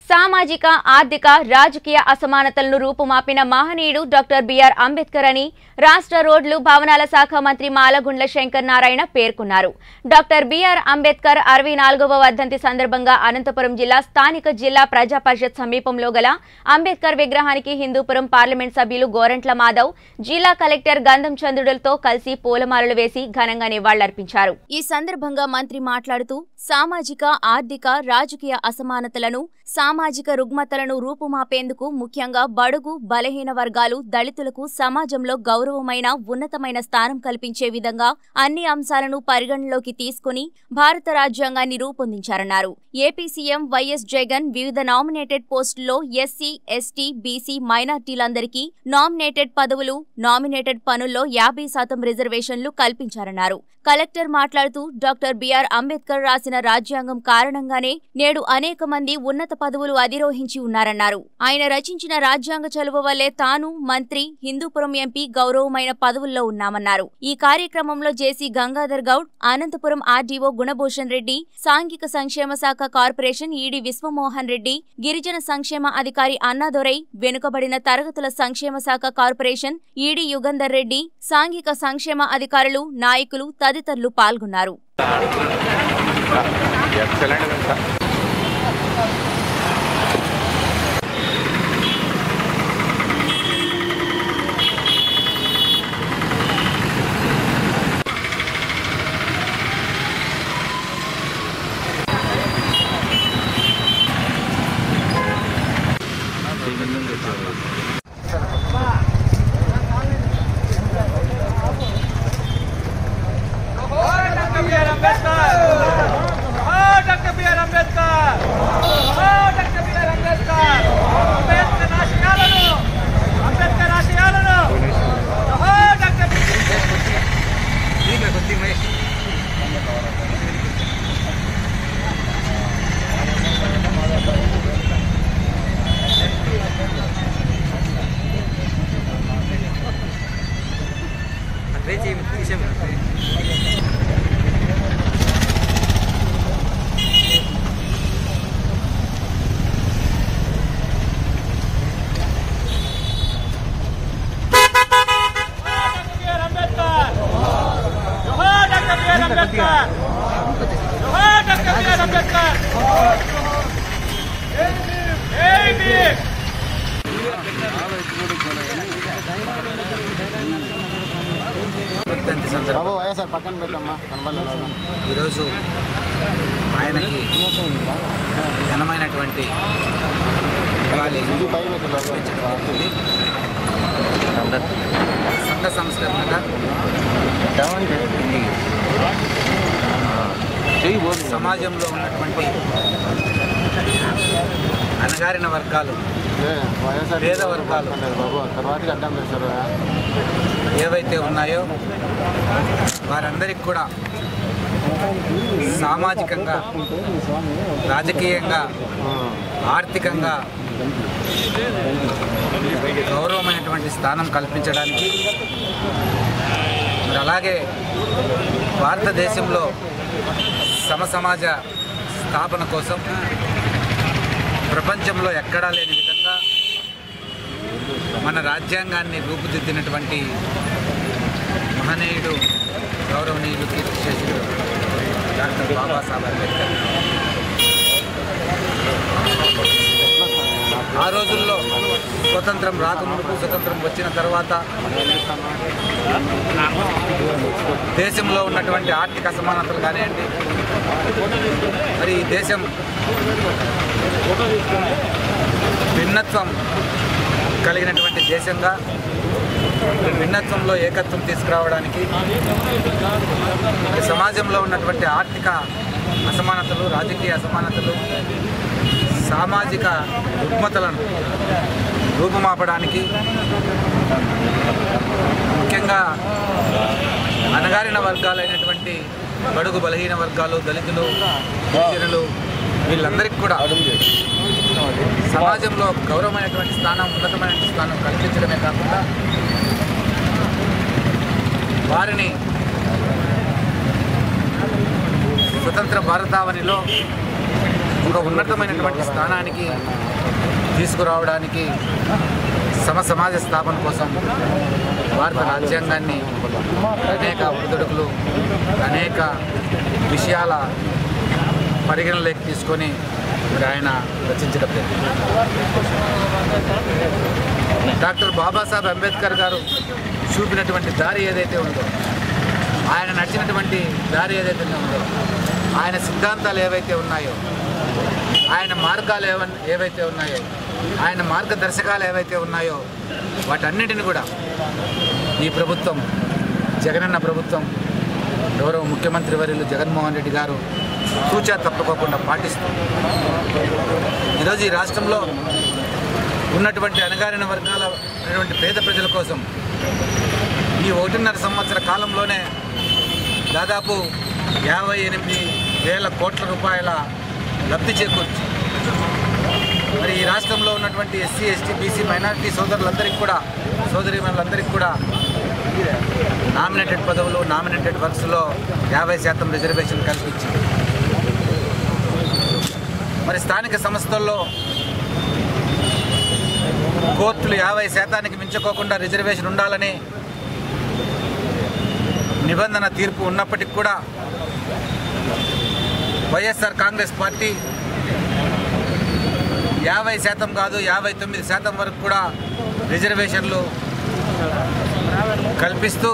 సామాజిక ఆర్థిక రాజకీయ అసమానతలను రూపుమాపిన మహనీయుడు డాక్టర్ బిఆర్ అంబేద్కర్ అని రాష్ట్ర రోడ్లు భవనాల శాఖ మంత్రి మాలగుండ్ల శంకర్ నారాయణ పేర్కొన్నారు డాక్టర్ బిఆర్ అంబేద్కర్ అరవై నాలుగవ వర్ధంతి సందర్భంగా అనంతపురం జిల్లా స్థానిక జిల్లా ప్రజా పరిషత్ సమీపంలో గల అంబేద్కర్ విగ్రహానికి హిందూపురం పార్లమెంట్ సభ్యులు గోరంట్ల మాధవ్ జిల్లా కలెక్టర్ గంధం చంద్రుడులతో కలిసి పూలమాలలు వేసి ఘనంగా నివాళులర్పించారు ఈ సందర్భంగా మంత్రి మాట్లాడుతూ సామాజిక ఆర్థిక రాజకీయ అసమానతలను సామాజిక రుగ్మతలను రూపుమాపేందుకు ముఖ్యంగా బడుగు బలహీన వర్గాలు దళితులకు సమాజంలో గౌరవమైన ఉన్నతమైన స్థానం కల్పించే విధంగా అన్ని అంశాలను పరిగణనలోకి తీసుకుని భారత రాజ్యాంగాన్ని రూపొందించారన్నారు ఏపీ సీఎం వైఎస్ జగన్ వివిధ నామినేటెడ్ పోస్టుల్లో ఎస్సీ ఎస్టీ బీసీ మైనార్టీలందరికీ నామినేటెడ్ పదవులు నామినేటెడ్ పనుల్లో యాభై శాతం రిజర్వేషన్లు కల్పించారన్నారు కలెక్టర్ మాట్లాడుతూ డాక్టర్ బిఆర్ అంబేద్కర్ రాసిన రాజ్యాంగం కారణంగానే నేడు అనేక మంది ఉన్నత పదవులు అధిరోహించి ఉన్నారన్నారు ఆయన రచించిన రాజ్యాంగ చలువ వల్లే తాను మంత్రి హిందూపురం ఎంపీ గౌరవమైన పదవుల్లో ఉన్నామన్నారు ఈ కార్యక్రమంలో జేసీ గంగాధర్ గౌడ్ అనంతపురం ఆర్డీఓ గుణభూషణ్ రెడ్డి సాంఘిక సంక్షేమ శాఖ కార్పొరేషన్ ఈడీ విశ్వమోహన్ రెడ్డి గిరిజన సంక్షేమ అధికారి అన్నాదొరై వెనుకబడిన తరగతుల సంక్షేమ శాఖ కార్పొరేషన్ ఈడీ యుగంధర్ రెడ్డి సాంఘిక సంక్షేమ అధికారులు నాయకులు తదితరులు పాల్గొన్నారు excellent sir doctor BR Ambedkar జోహార్ డాక్టర్ బిఆర్ అంబేద్కర్ జోహార్ డాక్టర్ బిఆర్ అంబేద్కర్ అంబేద్కర్ ఆశయాలను అంబేద్కర్ ఆశయాలను జోహార్ డాక్టర్ బిఆర్ అంబేద్కర్ జోహార్ డాక్టర్ బిఆర్ అంబేద్కర్ జోహార్ డాక్టర్ బిఆర్ అంబేద్కర్ జై భీమ్ వర్ధంతి సందర్భంగా బాబు వైఎస్ఆర్ పక్కన పెట్టమ్మా కనబడలేదు ఈరోజు ఆయనకి ఘనమైనటువంటి నివాళి ఇది పై పెట్టు బాబు. అర్పించడం సంఘ సంస్కరణగా సమాజంలో ఉన్నటువంటి అణగారిన వర్గాలు ఏ, వైఎస్ఆర్ పేద వర్గాలు. పక్కన లేదు బాబు తర్వాతకి అడ్డం చేస్తారు ఏవైతే ఉన్నాయో వారందరికి కూడా సామాజికంగా రాజకీయంగా ఆర్థికంగా గౌరవమైనటువంటి స్థానం కల్పించడానికి మరి అలాగే భారతదేశంలో సమసమాజ స్థాపన కోసం ప్రపంచంలో ఎక్కడా లేని విధంగా మన రాజ్యాంగాన్ని రూపుదిద్దినటువంటి మహనీయుడు గౌరవనీయులు కీర్తిశేషుడు డాక్టర్ బాబాసాహెబ్ అంబేద్కర్ ఆ రోజుల్లో స్వతంత్రం రాకముందు స్వతంత్రం వచ్చిన తర్వాత దేశంలో ఉన్నటువంటి ఆర్థిక అసమానతలు కానివ్వండి మరి ఈ దేశం భిన్నత్వం కలిగినటువంటి దేశంగా భిన్నత్వంలో ఏకత్వం తీసుకురావడానికి మరి సమాజంలో ఉన్నటువంటి ఆర్థిక అసమానతలు రాజకీయ అసమానతలు సామాజిక రుగ్మతలను రూపుమాపడానికి ముఖ్యంగా అణగారిన వర్గాలైనటువంటి బడుగు బలహీన వర్గాలు దళితులు గిరిజనులు వీళ్ళందరికీ కూడా సమాజంలో గౌరవమైనటువంటి స్థానం ఉన్నతమైనటువంటి స్థానం కల్పించడమే కాకుండా వారిని స్వతంత్ర భారతావనిలో ఒక ఉన్నతమైనటువంటి స్థానానికి తీసుకురావడానికి సమ సమాజ స్థాపన కోసం భారత రాజ్యాంగాన్ని అనేక ఒడిదుడుకులు అనేక విషయాల పరిగణలోకి తీసుకొని మరి ఆయన రచించడం జరిగింది డాక్టర్ బాబాసాహెబ్ అంబేద్కర్ గారు చూపినటువంటి దారి ఏదైతే ఉందో ఆయన నడిచినటువంటి దారి ఏదైతే ఉందో ఆయన సిద్ధాంతాలు ఏవైతే ఉన్నాయో ఆయన మార్గాలు ఏవ ఏవైతే ఉన్నాయో ఆయన మార్గదర్శకాలు ఏవైతే ఉన్నాయో వాటన్నిటిని కూడా ఈ ప్రభుత్వం జగనన్న ప్రభుత్వం గౌరవ ముఖ్యమంత్రి వర్యులు జగన్మోహన్ రెడ్డి గారు సూచా తప్పకోకుండా పాటిస్తూ ఈరోజు ఈ రాష్ట్రంలో ఉన్నటువంటి అణగారిన వర్గాల ఉన్నటువంటి పేద ప్రజల కోసం ఈ ఒకటిన్నర సంవత్సర కాలంలోనే దాదాపు యాభై ఎనిమిది వేల కోట్ల రూపాయల లబ్ధి చేకూర్చి మరి ఈ రాష్ట్రంలో ఉన్నటువంటి ఎస్సీ ఎస్టీ బీసీ మైనారిటీ సోదరులందరికీ కూడా సోదరిమణులందరికీ కూడా నామినేటెడ్ పదవులు నామినేటెడ్ వర్క్స్లో యాభై శాతం రిజర్వేషన్ కల్పించి మరి స్థానిక సంస్థల్లో కోర్టులు యాభై శాతానికి మించుకోకుండా రిజర్వేషన్ ఉండాలని నిబంధన తీర్పు ఉన్నప్పటికీ కూడా వైఎస్ఆర్ కాంగ్రెస్ పార్టీ యాభై శాతం కాదు యాభై తొమ్మిది శాతం వరకు కూడా రిజర్వేషన్లు కల్పిస్తూ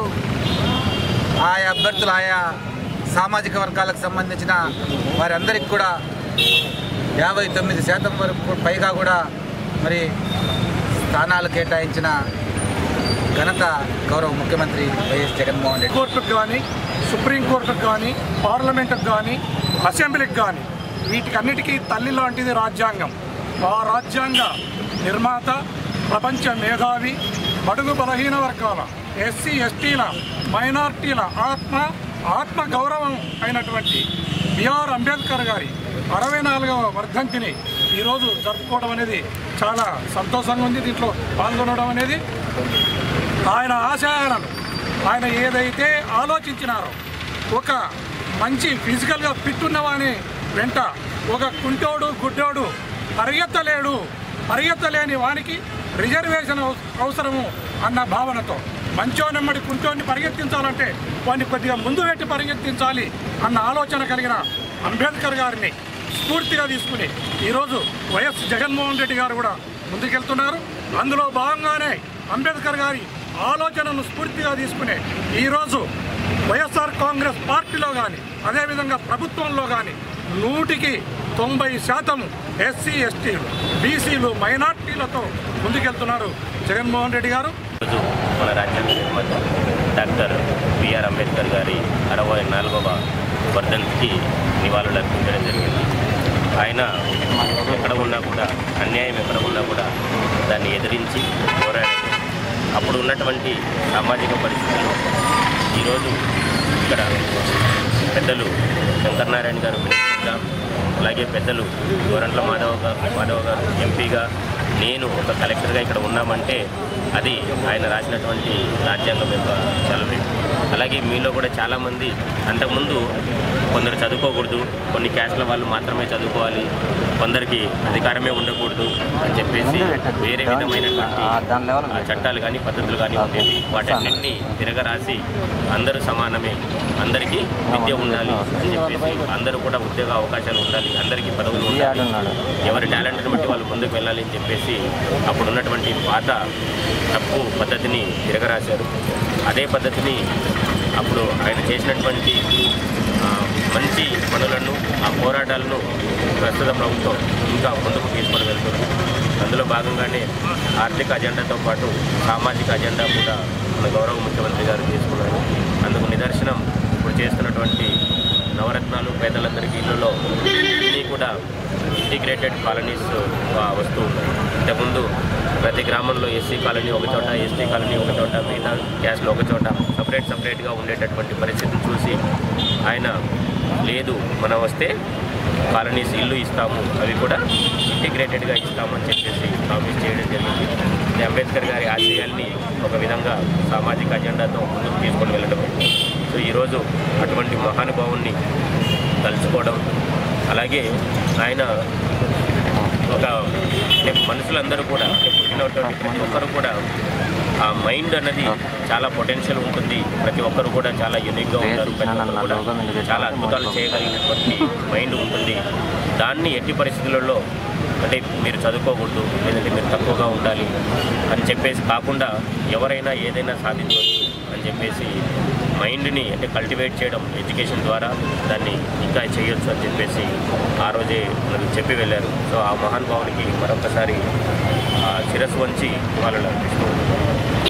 ఆయా అభ్యర్థులు ఆయా సామాజిక వర్గాలకు సంబంధించిన వారందరికీ కూడా యాభై తొమ్మిది శాతం వరకు పైగా కూడా మరి స్థానాలు కేటాయించిన ఘనత గౌరవ ముఖ్యమంత్రి వైఎస్ జగన్మోహన్ రెడ్డి కోర్టుకు కానీ సుప్రీంకోర్టుకు కానీ పార్లమెంటుకు కానీ అసెంబ్లీకి కానీ వీటికన్నిటికీ తల్లి లాంటిది రాజ్యాంగం ఆ రాజ్యాంగ నిర్మాత ప్రపంచ మేధావి బడుగు బలహీన వర్గాల ఎస్సీ ఎస్టీల మైనార్టీల ఆత్మ ఆత్మ గౌరవం అయినటువంటి బిఆర్ అంబేద్కర్ గారి అరవై నాలుగవ వర్ధంతిని ఈరోజు జరుపుకోవడం అనేది చాలా సంతోషంగా ఉంది దీంట్లో పాల్గొనడం అనేది ఆయన ఆశయాలను ఆయన ఏదైతే ఆలోచించినారో ఒక మంచి ఫిజికల్గా ఫిట్ ఉన్నవాని వెంట ఒక కుంటోడు గుడ్డోడు పరిగెత్తలేడు పరిగెత్తలేని వానికి రిజర్వేషన్ అవ- అవసరము అన్న భావనతో మంచోనమ్మడి కుంటోని పరిగెత్తించాలంటే వాడిని కొద్దిగా ముందు పెట్టి పరిగెత్తించాలి అన్న ఆలోచన కలిగిన అంబేద్కర్ గారిని స్ఫూర్తిగా తీసుకుని ఈరోజు వైఎస్ జగన్మోహన్ రెడ్డి గారు కూడా ముందుకెళ్తున్నారు అందులో భాగంగానే అంబేద్కర్ గారి ఆలోచనను స్ఫూర్తిగా తీసుకునే ఈరోజు వైఎస్ఆర్ కాంగ్రెస్ పార్టీలో కానీ అదేవిధంగా ప్రభుత్వంలో కానీ నూటికి తొంభై శాతం ఎస్సీ ఎస్టీలు బీసీలు మైనార్టీలతో ముందుకెళ్తున్నారు జగన్మోహన్ రెడ్డి గారు ఈరోజు మన రాజ్యాంగ నిర్మాత డాక్టర్ బిఆర్ అంబేద్కర్ గారి అరవై నాలుగవ వర్ధంతికి నివాళులు అర్పించడం జరిగింది ఆయన ఎక్కడ ఉన్నా కూడా అన్యాయం ఎక్కడ ఉన్నా కూడా దాన్ని ఎదిరించి పోరాడారు అప్పుడు ఉన్నటువంటి సామాజిక పరిస్థితుల్లో ఈరోజు ఇక్కడ పెద్దలు శంకరనారాయణ గారు మినిస్టర్గా అలాగే పెద్దలు గోరంట్ల మాధవ గారు మాధవ గారు ఎంపీగా నేను ఒక కలెక్టర్గా ఇక్కడ ఉన్నామంటే అది ఆయన రాసినటువంటి రాజ్యాంగం యొక్క చలవే అలాగే మీలో కూడా చాలామంది అంతకుముందు కొందరు చదువుకోకూడదు కొన్ని క్యాస్ట్ల వాళ్ళు మాత్రమే చదువుకోవాలి కొందరికి అధికారమే ఉండకూడదు అని చెప్పేసి వేరే విధమైనటువంటి ఆ చట్టాలు కానీ పద్ధతులు కానీ ఉండేవి వాటన్నింటినీ తిరగరాసి అందరూ సమానమే అందరికీ విద్య ఉండాలి అని చెప్పేసి అందరూ కూడా ఉద్యోగ అవకాశాలు ఉండాలి అందరికీ పదవులు ఉండాలి ఎవరి టాలెంట్ని బట్టి వాళ్ళు ముందుకు వెళ్ళాలి అని చెప్పేసి అప్పుడు ఉన్నటువంటి పాత తప్పు పద్ధతిని తిరగరాశారు అదే పద్ధతిని అప్పుడు ఆయన చేసినటువంటి ఆ, మంచి పనులను ఆ పోరాటాలను ప్రస్తుత ప్రభుత్వం ఇంకా ముందుకు తీసుకొని వెళ్తుంది అందులో భాగంగానే ఆర్థిక అజెండాతో పాటు సామాజిక అజెండా కూడా మన గౌరవ ముఖ్యమంత్రి గారు తీసుకున్నారు అందుకు నిదర్శనం ఇప్పుడు చేస్తున్నటువంటి నవరత్నాలు పేదలందరికీ ఇళ్లలో ఇవన్నీ కూడా ఇంటిగ్రేటెడ్ కాలనీస్ ఆ, వస్తూ ఉన్నాయి ఇంతకుముందు ప్రతి గ్రామంలో ఎస్సీ కాలనీ ఒక చోట ఎస్టీ కాలనీ ఒక చోట మిగతా క్యాస్ట్లు ఒక చోట సపరేట్ సపరేట్గా ఉండేటటువంటి పరిస్థితిని చూసి ఆయన లేదు మనం వస్తే కాలనీస్ ఇల్లు ఇస్తాము అవి కూడా ఇంటిగ్రేటెడ్గా ఇస్తామని చెప్పేసి ప్రామిస్ చేయడం జరిగింది ఇది అంబేద్కర్ గారి ఆశయాల్ని ఒక విధంగా సామాజిక అజెండాతో ముందుకు తీసుకొని వెళ్ళడం సో ఈరోజు అటువంటి మహానుభావుణ్ణి తలుచుకోవడం అలాగే ఆయన ఒక అంటే మనుషులందరూ కూడా అంటే పుట్టినటువంటి ప్రతి ఒక్కరు కూడా ఆ మైండ్ అన్నది చాలా పొటెన్షియల్ ఉంటుంది ప్రతి ఒక్కరు కూడా చాలా యూనిక్గా ఉంటారు ప్రతి ఒక్కరు కూడా చాలా అద్భుతాలు చేయగలిగినటువంటి మైండ్ ఉంటుంది దాన్ని ఎట్టి పరిస్థితులలో అంటే మీరు చదువుకోకూడదు లేదంటే మీరు తక్కువగా ఉండాలి అని చెప్పేసి కాకుండా ఎవరైనా ఏదైనా సాధించవచ్చు అని చెప్పేసి మైండ్ని అంటే కల్టివేట్ చేయడం ఎడ్యుకేషన్ ద్వారా దాన్ని ఇంకా చేయొచ్చు అని చెప్పేసి ఆ రోజే మనకు చెప్పి వెళ్ళారు సో ఆ మహానుభావునికి మరొకసారి ఆ శిరస్సు వంచి వాళ్ళు అర్పిస్తూ